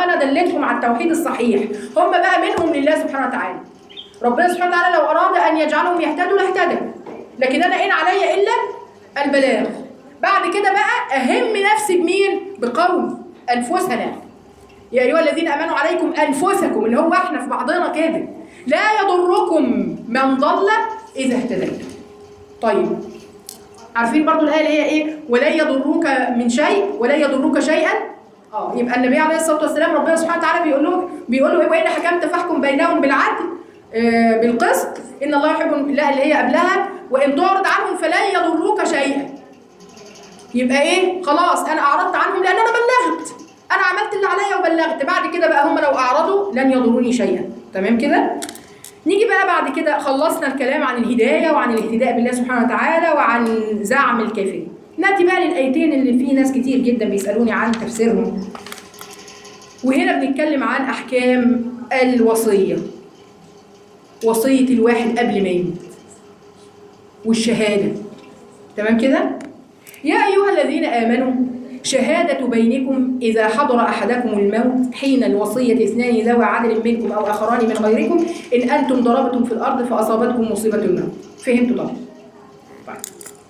وانا دلتهم على التوحيد الصحيح هم بقى منهم لله سبحانه وتعالى ربنا سبحانه وتعالى لو اراد ان يجعلهم يهتدوا لاهتدى لكن انا ان علي الا البلاغ بعد كده بقى اهم نفسي بمين بقول انفسنا يا ايها الذين امنوا عليكم انفسكم اللي هو احنا في بعضنا كده لا يضركم من ضل اذا اهتديتم طيب عارفين برضو الايه اللي هي ايه ولن يضروك من شيء ولن يضروك شيئا اه يبقى النبي عليه الصلاه والسلام ربنا سبحانه وتعالى بيقول له بيقول له وان حكمت فاحكم بينهم بالعدل آه بالقسط ان الله يحب لا اللي هي قبلها وان تعرض عنهم فلن يضروك شيئا يبقى ايه خلاص انا اعرضت عنهم لان انا بلغت انا عملت اللي عليا وبلغت بعد كده بقى هم لو اعرضوا لن يضروني شيئا تمام كده نيجي بقى بعد كده خلصنا الكلام عن الهدايه وعن الاهتداء بالله سبحانه وتعالى وعن زعم الكافرين ناتي بقى للايتين اللي في ناس كتير جدا بيسالوني عن تفسيرهم وهنا بنتكلم عن احكام الوصيه وصيه الواحد قبل ما يموت والشهاده تمام كده يا أيها الذين آمنوا شهادة بينكم إذا حضر أحدكم الموت حين الوصية اثنان ذوى عدل منكم أو آخران من غيركم إن أنتم ضربتم في الأرض فأصابتكم مصيبة الموت فهمتوا طبعا طيب.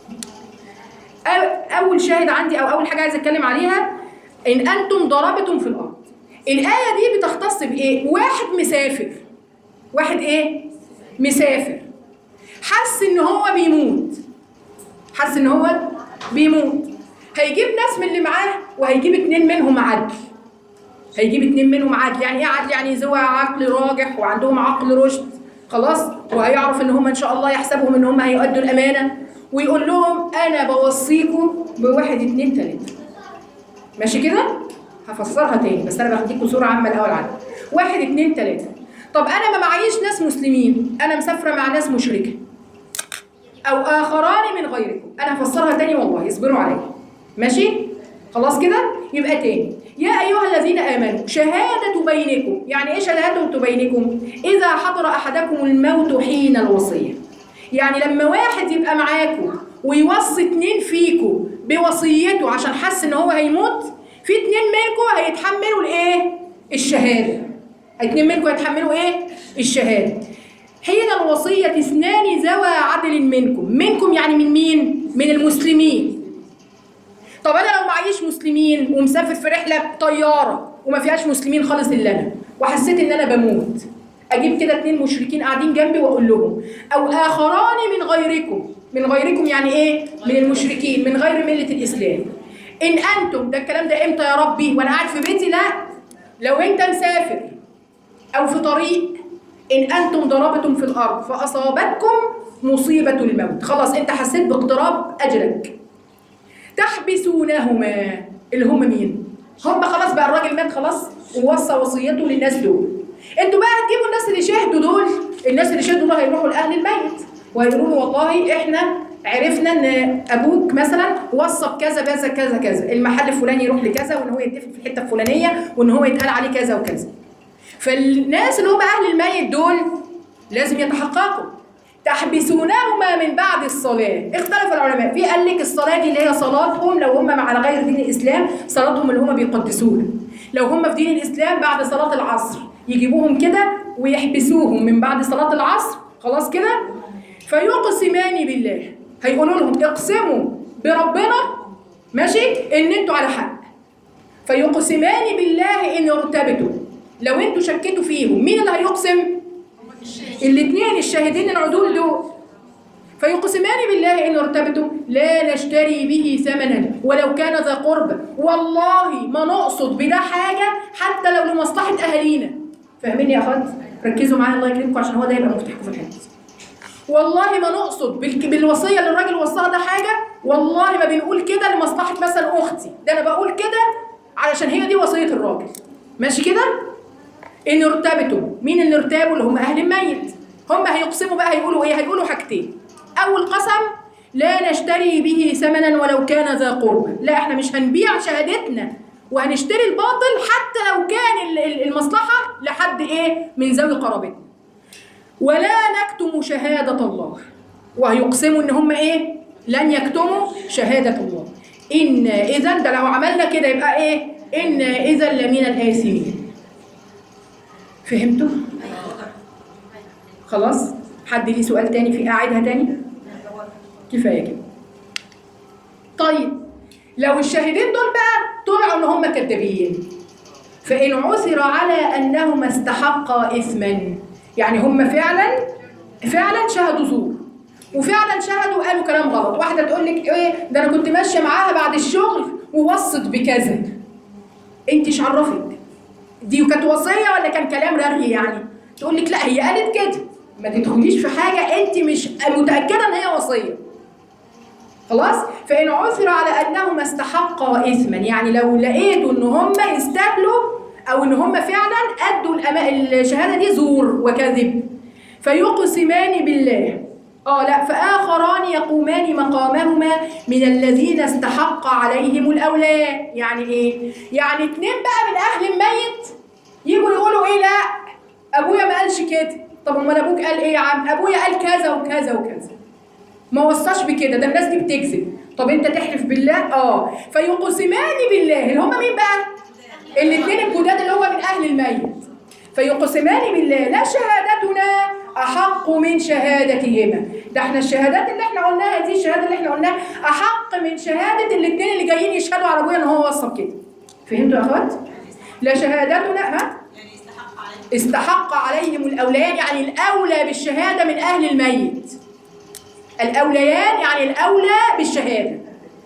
أو- أول شاهد عندي أو أول حاجة عايز أتكلم عليها إن أنتم ضربتم في الأرض الآية دي بتختص بإيه؟ واحد مسافر واحد إيه؟ مسافر حس إن هو بيموت حس ان هو بيموت هيجيب ناس من اللي معاه وهيجيب اتنين منهم عدل هيجيب اتنين منهم عدل يعني ايه عدل يعني ذوي عقل راجح وعندهم عقل رشد خلاص وهيعرف ان هم ان شاء الله يحسبهم ان هم هيؤدوا الامانه ويقول لهم انا بوصيكم بواحد اتنين تلاته ماشي كده هفسرها تاني بس انا بديكوا صوره عامه الاول عنها واحد اتنين تلاته طب انا ما معيش ناس مسلمين انا مسافره مع ناس مشركه او اخران من غيركم انا هفسرها تاني والله اصبروا عليا ماشي خلاص كده يبقى تاني يا ايها الذين امنوا شهاده بينكم يعني ايه شهاده بينكم اذا حضر احدكم الموت حين الوصيه يعني لما واحد يبقى معاكم ويوصي اتنين فيكم بوصيته عشان حس ان هو هيموت في اتنين منكم هيتحملوا الايه الشهاده اتنين منكم هيتحملوا ايه الشهاده حين الوصية اثنان ذوى عدل منكم منكم يعني من مين؟ من المسلمين طب أنا لو معيش مسلمين ومسافر في رحلة طيارة وما فيهاش مسلمين خالص إلا أنا وحسيت إن أنا بموت أجيب كده اتنين مشركين قاعدين جنبي وأقول لهم أو آخران من غيركم من غيركم يعني إيه؟ من المشركين من غير ملة الإسلام إن أنتم ده الكلام ده إمتى يا ربي؟ وأنا قاعد في بيتي؟ لا لو أنت مسافر أو في طريق إن أنتم ضربتم في الأرض فأصابتكم مصيبة الموت خلاص أنت حسيت باقتراب أجلك تحبسونهما اللي هم مين؟ هم خلاص بقى الراجل مات خلاص ووصى وصيته للناس دول انتوا بقى هتجيبوا الناس اللي شهدوا دول الناس اللي شهدوا دول هيروحوا لاهل الميت وهيقولوا له والله احنا عرفنا ان ابوك مثلا وصى بكذا كذا كذا كذا المحل الفلاني يروح لكذا وان هو يتفق في الحته الفلانيه وان هو يتقال عليه كذا وكذا فالناس اللي هم اهل الميت دول لازم يتحققوا تحبسونهما من بعد الصلاة اختلف العلماء في قال لك الصلاة دي اللي هي صلاتهم لو هم على غير دين الإسلام صلاتهم اللي هم بيقدسوها لو هم في دين الإسلام بعد صلاة العصر يجيبوهم كده ويحبسوهم من بعد صلاة العصر خلاص كده فيقسمان بالله هيقولوا لهم اقسموا بربنا ماشي ان انتوا على حق فيقسمان بالله ان ارتبتوا لو انتوا شكيتوا فيهم مين اللي هيقسم الاثنين الشاهدين العدول دول فيقسمان بالله ان ارتبتم لا نشتري به ثمنا ولو كان ذا قربى والله ما نقصد بده حاجه حتى لو لمصلحه اهالينا فاهمين يا اخوات ركزوا معايا الله يكرمكم عشان هو ده يبقى مفتاحكم في الحته والله ما نقصد بالك- بالوصيه اللي الراجل وصاها ده حاجه والله ما بنقول كده لمصلحه مثلا اختي ده انا بقول كده علشان هي دي وصيه الراجل ماشي كده ان ارتبتم مين اللي ارتابوا اللي هم اهل الميت هم هيقسموا بقى هيقولوا ايه هيقولوا حاجتين اول قسم لا نشتري به ثمنا ولو كان ذا قربى لا احنا مش هنبيع شهادتنا وهنشتري الباطل حتى لو كان ال- ال- المصلحه لحد ايه من ذوي قرابتنا ولا نكتم شهاده الله وهيقسموا ان هم ايه لن يكتموا شهاده الله ان اذا ده لو عملنا كده يبقى ايه ان اذا لمن الاثمين فهمتوا خلاص حد ليه سؤال تاني في اعيدها تاني كفايه كده طيب لو الشاهدين دول بقى طلعوا ان هم كذابين فان عثر على انهما استحقا اثما يعني هم فعلا فعلا شهدوا زور وفعلا شهدوا قالوا كلام غلط واحده تقول لك ايه ده انا كنت ماشيه معاها بعد الشغل ووصت بكذا انت ايش عرفك دي كانت وصيه ولا كان كلام رغي يعني تقول لك لا هي قالت كده ما تدخليش في حاجه انت مش متاكده ان هي وصيه خلاص فان عثر على انهما استحقا اثما يعني لو لقيتوا ان هما يستاهلوا او ان هما فعلا ادوا الأما... الشهاده دي زور وكذب فيقسمان بالله اه لا فاخران يقومان مقامهما من الذين استحق عليهم الاولياء يعني ايه يعني اتنين بقى من اهل الميت يجوا يقولوا ايه لا ابويا ما قالش كده طب امال ابوك قال ايه يا عم ابويا قال كذا وكذا وكذا ما وصاش بكده ده الناس دي بتكذب طب انت تحلف بالله اه فيقسمان بالله اللي هم مين بقى الاثنين الجداد اللي هو من اهل الميت فيقسمان بالله لا شهادتنا احق من شهادتهما ده احنا الشهادات اللي احنا قلناها دي الشهاده اللي احنا قلناها احق من شهاده الاثنين اللي جايين يشهدوا على ابويا ان هو وصى بكده فهمتوا يا اخوات لا شهادتنا ها يعني يستحق عليه استحق عليهم الاوليان يعني الاولى بالشهاده من اهل الميت الاوليان يعني الاولى بالشهاده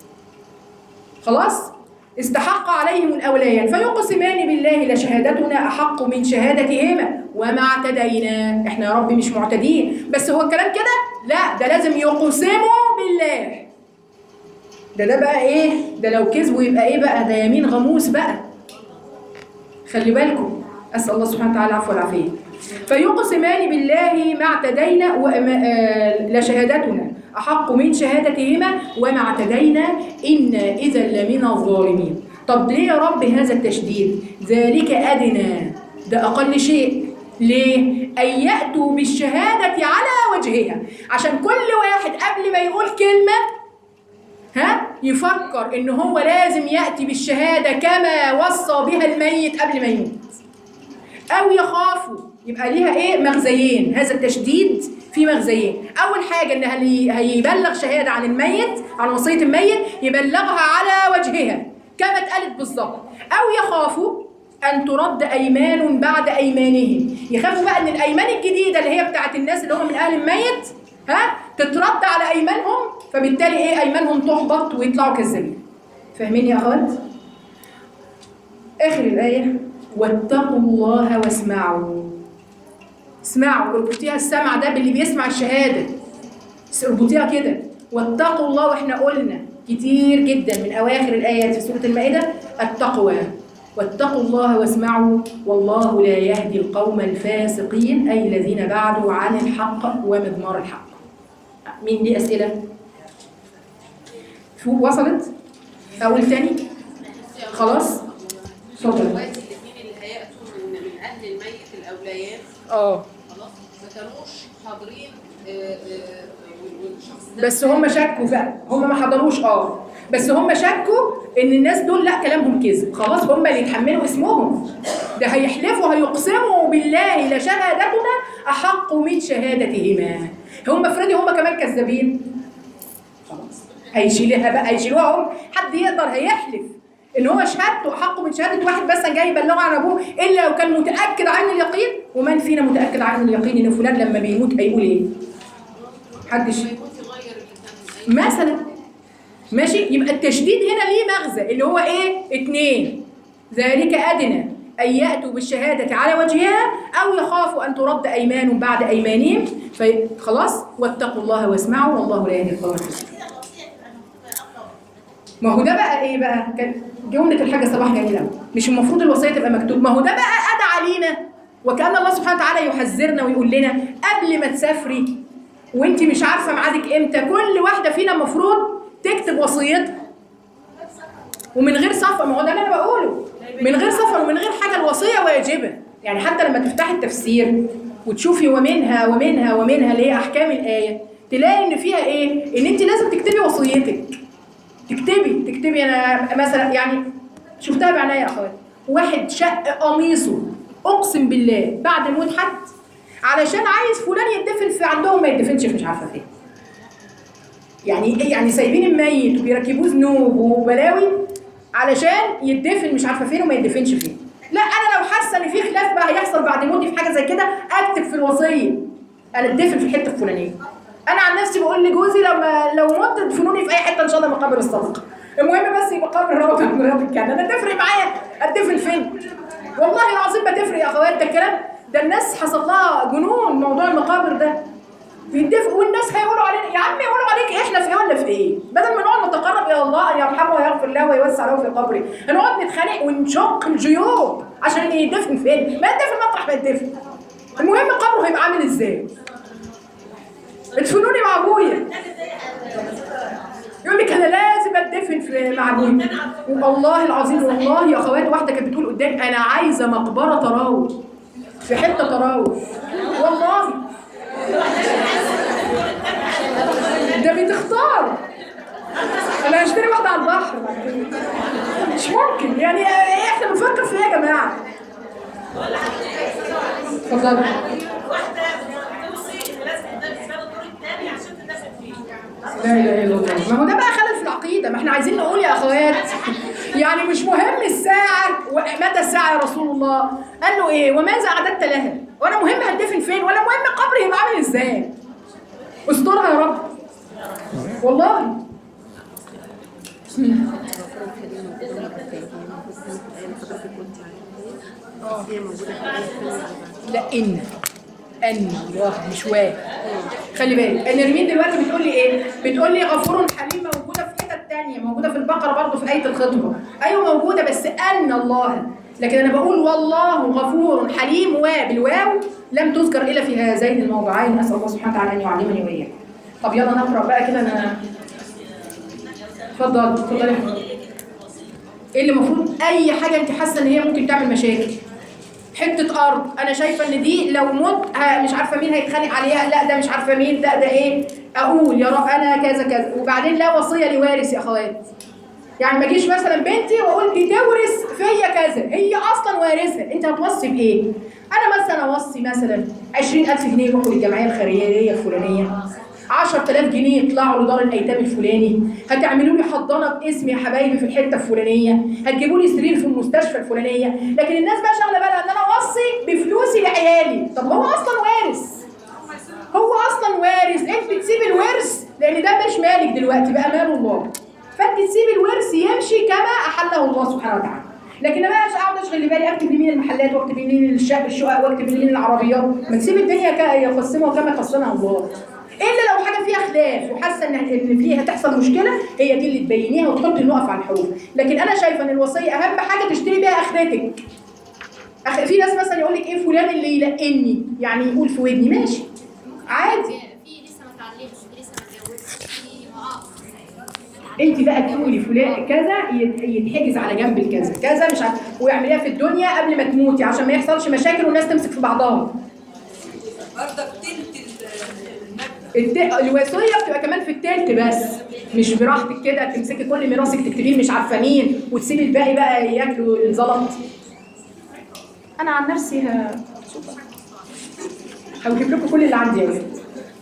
خلاص استحق عليهم الاوليان فيقسمان بالله لشهادتنا احق من شهادتهما وما اعتدينا احنا يا رب مش معتدين بس هو الكلام كده لا ده لازم يقسموا بالله ده ده بقى ايه ده لو كذبوا يبقى ايه بقى ده يمين غموس بقى خلي بالكم اسال الله سبحانه وتعالى العفو والعافيه فيقسمان بالله ما اعتدينا وما- آه، لشهادتنا احق من شهادتهما وما اعتدينا انا اذا لمن الظالمين طب ليه يا رب هذا التشديد ذلك ادنى ده اقل شيء ليه ان ياتوا بالشهاده على وجهها عشان كل واحد قبل ما يقول كلمه ها يفكر ان هو لازم ياتي بالشهاده كما وصى بها الميت قبل ما يموت او يخافوا يبقى ليها ايه مغزيين هذا التشديد في مغزيين اول حاجه ان هي- هيبلغ شهاده عن الميت عن وصيه الميت يبلغها على وجهها كما اتقالت بالظبط او يخافوا ان ترد ايمان بعد ايمانهم يخافوا بقى ان الايمان الجديده اللي هي بتاعت الناس اللي هم من اهل الميت ها تترد على ايمانهم فبالتالي ايه ايمانهم تحبط ويطلعوا كذابين فاهمين يا اخوات اخر الايه واتقوا الله واسمعوا اسمعوا اربطيها السمع ده باللي بيسمع الشهاده بس اربطيها كده واتقوا الله واحنا قلنا كتير جدا من اواخر الايات في سوره المائده التقوى واتقوا الله واسمعوا والله لا يهدي القوم الفاسقين اي الذين بعدوا عن الحق ومضمار الحق مين دي اسئله شو وصلت اقول تاني خلاص اتفضل دلوقتي الاثنين اللي هيأتوا من من أهل الميت الأوليان اه خلاص ما كانوش حاضرين آه، آه، وال- والشخص ده بس هم شكوا بقى هم ما حضروش اه بس هم شكوا ان الناس دول لا كلامهم كذب خلاص هم اللي يتحملوا اسمهم ده هيحلفوا هيقسموا بالله لشهادتنا احق من شهادتهما هم افرضي هم كمان كذابين خلاص هيشيلها بقى هيشيلوها هم حد يقدر هيحلف ان هو شهادته احق من شهاده واحد بس جاي يبلغه عن ابوه الا لو كان متاكد عن اليقين ومن فينا متاكد عن اليقين ان فلان لما بيموت هيقول ايه محدش لما يموت يغير اللي كان مثلا ماشي يبقى التشديد هنا ليه مغزى اللي هو ايه اتنين ذلك ادنى ان ياتوا بالشهاده على وجهها او يخافوا ان ترد ايمان بعد ايمانهم فخلاص واتقوا الله واسمعوا والله لا يهدي القوم الفاسقين كده الوصيه تبقى المفروض اقرب ما هو ده بقى ايه بقى كان جمله الحاجه صباح جميله أوي. مش المفروض الوصيه تبقى مكتوب ما هو ده بقى ادعى علينا وكان الله سبحانه وتعالى يحذرنا ويقول لنا قبل ما تسافري وانت مش عارفه ميعادك امتى كل واحده فينا المفروض تكتب وصيتها ومن غير سفر ما هو ده اللي انا بقوله من غير سفر ومن غير حاجه الوصيه واجبه يعني حتى لما تفتحي التفسير وتشوفي ومنها ومنها ومنها اللي هي احكام الايه تلاقي ان فيها ايه ان انت لازم تكتبي وصيتك تكتبي تكتبي انا مثلا يعني شفتها بعناية يا اخوات واحد شق قميصه اقسم بالله بعد موت حد علشان عايز فلان يدفن في عندهم ما يدفنش في مش عارفه فين يعني ايه يعني سايبين الميت وبيركبوه ذنوب وبلاوي علشان يدفن مش عارفه فين وما يدفنش فين لا انا لو حاسه ان في خلاف بقى هيحصل بعد موتي في حاجه زي كده اكتب في الوصيه انا اتدفن في الحته الفلانيه انا عن نفسي بقول لجوزي لما لو مت ادفنوني في اي حته ان شاء الله مقابر الصدقه المهم بس يبقى قبر روضه من رياض الجنه انا تفرق معايا اتدفن فين والله العظيم ما تفرق يا اخوات ده الكلام ده الناس حصل لها جنون موضوع المقابر ده بيدفقوا والناس هيقولوا علينا يا عم يقولوا عليك احنا في ايه ولا في ايه؟ بدل ما نقعد نتقرب الى الله ان يرحمه ويغفر له ويوسع له في قبره، هنقعد نتخانق ونشق الجيوب عشان يدفن فين؟ ما يدفن مطرح ما يدفن. المهم قبره هيبقى عامل ازاي؟ ادفنوني مع ابويا. يقول لك انا لازم اتدفن في مع ابويا. والله العظيم والله يا اخوات واحده كانت بتقول قدامي انا عايزه مقبره تراوح. في حته تراوح. والله ده بتختار انا هشتري واحده على البحر بعد كده. مش ممكن يعني احنا بنفكر في ايه يا جماعه اتفضل واحده بتوصي ان لازم تدفن في الدور الثاني عشان تدفن فيه لا اله الا الله ما هو ده بقى خلل في العقيده ما احنا عايزين نقول يا اخوات يعني مش مهم الساعه ومتى الساعه يا رسول الله قال له ايه وماذا اعددت لها ولا مهم هتدفن فين ولا مهم قبري يبقى عامل ازاي استرها يا رب والله بسم الله لا ان ان الله مش واو خلي بالك نرمين دلوقتي بتقول لي ايه بتقول لي غفور حليم موجوده في حتت تانية موجوده في البقره برضه في ايه الخطبه ايوه موجوده بس ان الله لكن انا بقول والله غفور حليم وبالواو لم تذكر الا في هذين الموضعين اسال الله سبحانه وتعالى ان يعلمني واياك طب يلا نقرا بقى كده انا اتفضل اتفضل يا حبيبي. ايه اللي المفروض اي حاجه انت حاسه ان هي ممكن تعمل مشاكل حته ارض انا شايفه ان دي لو مت ها مش عارفه مين هيتخانق عليها لا ده مش عارفه مين ده ده ايه اقول يا رب انا كذا كذا وبعدين لا وصيه لوارث يا اخوات يعني ما اجيش مثلا بنتي واقول دي تورث فيا كذا هي اصلا وارثه انت هتوصي بايه انا مثلا اوصي مثلا 20000 جنيه يروحوا للجمعيه الخيريه الفلانيه 10000 جنيه يطلعوا لدار الايتام الفلاني هتعملوا لي حضانه باسمي يا حبايبي في الحته الفلانيه هتجيبوا لي سرير في المستشفى الفلانيه لكن الناس بقى شغله بالها ان انا اوصي بفلوسي لعيالي طب هو اصلا وارث هو اصلا وارث انت تسيب الورث لان ده مش مالك دلوقتي بقى مال الله فانت تسيب الورث يمشي كما احله الله سبحانه وتعالى لكن انا بقى اقعد اشغل بالي اكتب يمين المحلات واكتب يمين الشقق الشقق واكتب يمين العربيات ما تسيب الدنيا ك- يقسمها كما قسمها الله الا لو حاجه فيها خلاف وحاسه ان ان فيها تحصل مشكله هي دي اللي تبينيها وتحط النقف على الحروف لكن انا شايفه ان الوصيه اهم حاجه تشتري بيها اخرتك أخ... في ناس مثلا يقول لك ايه فلان اللي يلقني يعني يقول في ودني ماشي عادي في لسه ما اتعلمش في لسه ما اتجوزش في معاق انت بقى تقولي فلان كذا يت- يتحجز على جنب الكذا كذا مش عارف ويعمليها في الدنيا قبل ما تموتي عشان ما يحصلش مشاكل والناس تمسك في بعضها برضك تلت المادة الت... الوصيه بتبقى كمان في التالت بس مش براحتك كده تمسكي كل ميراثك تكتبيه مش عارفه مين وتسيبي الباقي بقى ياكلوا الزلط انا عن نفسي ه... هجيب لكم كل اللي عندي يا ولاد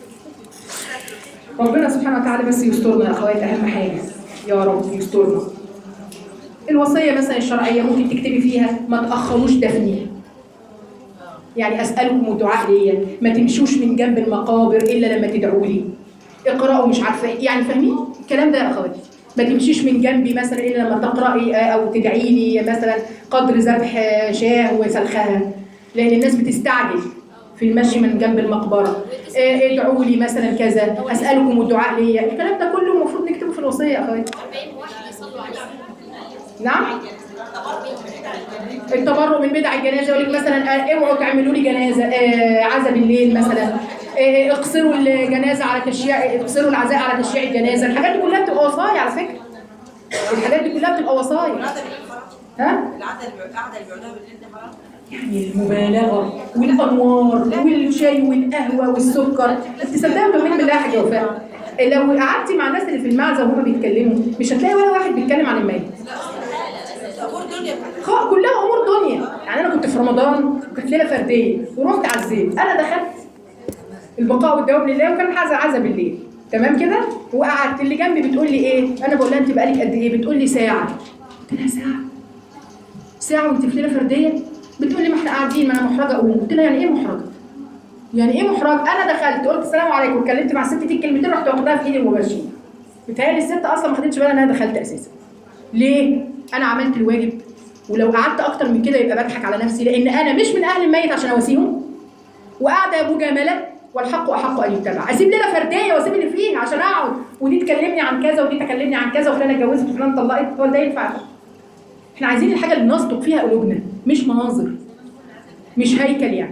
ربنا سبحانه وتعالى بس يسترنا يا اخوات اهم حاجه يا رب يسترنا الوصيه مثلا الشرعيه ممكن تكتبي فيها ما تاخروش دفني يعني اسالكم الدعاء ليا ما تمشوش من جنب المقابر الا لما تدعوا لي اقراوا مش عارفه إيه. يعني فاهمين الكلام ده يا اخواتي ما تمشيش من جنبي مثلا الا لما تقراي آه، او تدعي لي مثلا قدر ذبح آه، شاه وسلخها لان الناس بتستعجل في المشي من جنب المقبره آه، ادعوا لي مثلا كذا اسالكم الدعاء ليا الكلام ده كله المفروض نكتبه في الوصيه يا اخواتي 40 واحد يصلوا عليه نعم التبرؤ من بدع الجنازه يقول لك مثلا آه، اوعوا تعملوا لي جنازه آه، عزا بالليل مثلا آه، اقصروا الجنازه على تشييع اقصروا العزاء على تشييع الجنازه الحاجات دي كلها بتبقى وصايا على فكره الحاجات دي كلها بتبقى وصايا العادة اللي حرام ها العادة اللي القعدة اللي بيقعدوها بالليل دي حرام يعني المبالغه والانوار والشاي والقهوه والسكر انت صدقوا تؤمن بالله يا حاجه وفاء لو قعدتي مع الناس اللي في المعزه وهما بيتكلموا مش هتلاقي ولا واحد بيتكلم عن الميت أمور دنيا خ- كلها امور دنيا يعني انا كنت في رمضان وكانت ليله فرديه ورحت عزيت انا دخلت البقاء والدوام لله وكان حاجه عزا بالليل تمام كده وقعدت اللي جنبي بتقول لي ايه انا بقول لها انت بقالك قد ايه بتقول لي ساعه قلت لها ساعه ساعه وانت في ليله فرديه بتقول لي ما احنا قاعدين ما انا محرجه اقوم قلت لها يعني ايه محرجه يعني ايه محرج انا دخلت قلت السلام عليكم اتكلمت مع الست دي كلمتين رحت واخدها في ايدي وماشيه بتهيألي الست اصلا ما خدتش بالها ان انا دخلت اساسا ليه انا عملت الواجب ولو قعدت اكتر من كده يبقى بضحك على نفسي لان انا مش من اهل الميت عشان اواسيهم وقاعده مجامله والحق احق ان يتبع اسيب ليله فرديه واسيب اللي فيها عشان اقعد ودي تكلمني عن كذا ودي تكلمني عن كذا وفلانه اتجوزت وفلانه طلقت هو ده ينفع احنا عايزين الحاجه اللي نصدق فيها قلوبنا مش مناظر مش هيكل يعني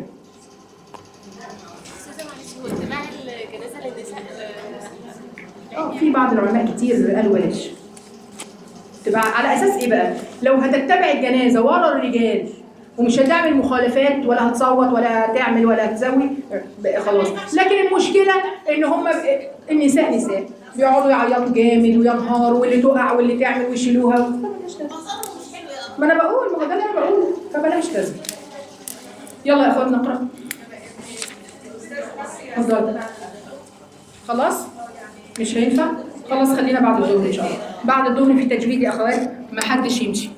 استاذه معلش هو اتباع الجنازه للنساء اه في بعض العلماء كتير قالوا بلاش تبقى على اساس ايه بقى لو هتتبع الجنازه ورا الرجال ومش هتعمل مخالفات ولا هتصوت ولا هتعمل ولا هتسوي بقى خلاص لكن المشكله ان هم النساء نساء بيقعدوا يعيطوا جامد وينهاروا واللي تقع واللي تعمل ويشيلوها فبلاش لازمة. منظرهم مش حلو يا ما انا بقول ما هو ده اللي انا بقوله فبلاش لازم يلا يا اخوات نقرا اتفضل خلاص مش هينفع خلاص خلينا بعد الظهر ان شاء الله بعد الظهر في تجويد يا اخوات ما حدش يمشي